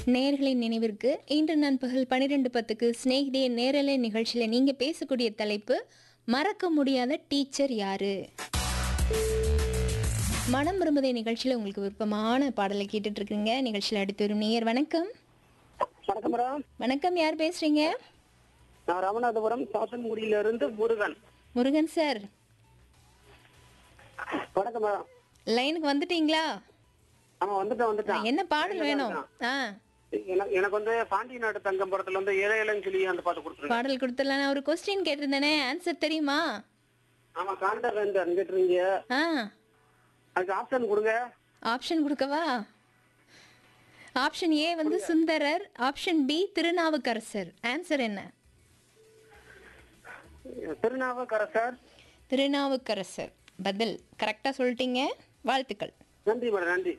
நேர்களின் நினைவிற்கு இன்று நண்பகல் பன்னிரெண்டு பத்துக்கு ஸ்நேகிதே நேரலை நிகழ்ச்சியில் நீங்கள் பேசக்கூடிய தலைப்பு மறக்க முடியாத டீச்சர் யாரு மனம் விரும்புதே நிகழ்ச்சியில் உங்களுக்கு விருப்பமான பாடலை கேட்டுட்டு இருக்கீங்க நிகழ்ச்சியில் அடுத்து வரும் நேயர் வணக்கம் வணக்கம் மேடம் வணக்கம் யார் பேசுறீங்க நான் ராமநாதபுரம் சாத்தன்குடியில இருந்து முருகன் முருகன் சார் வணக்கம் மேடம் லைனுக்கு வந்துட்டீங்களா ஆமா வந்துட்டேன் வந்துட்டேன் என்ன பாடல் வேணும் ஆ எனக்கு எனக்கு வந்து பாண்டி நாடு தங்கம் படத்துல வந்து ஏழை இளம் சொல்லி அந்த பாட்டு கொடுத்துருங்க பாடல் கொடுத்துடலாம் நான் ஒரு கொஸ்டின் கேட்டிருந்தேனே ஆன்சர் தெரியுமா ஆமா காண்டர் ரெண்டு கேட்டுருங்க ஆ அதுக்கு ஆப்ஷன் கொடுங்க ஆப்ஷன் கொடுக்கவா ஆப்ஷன் ஏ வந்து Sundarar option B Thirunavukkarasar answer என்ன திருநாவுக்கரசர் திருநாவுக்கரசர் பதில் கரெக்டாக சொல்லிட்டீங்க வாழ்த்துக்கள் நன்றி மேடம் நன்றி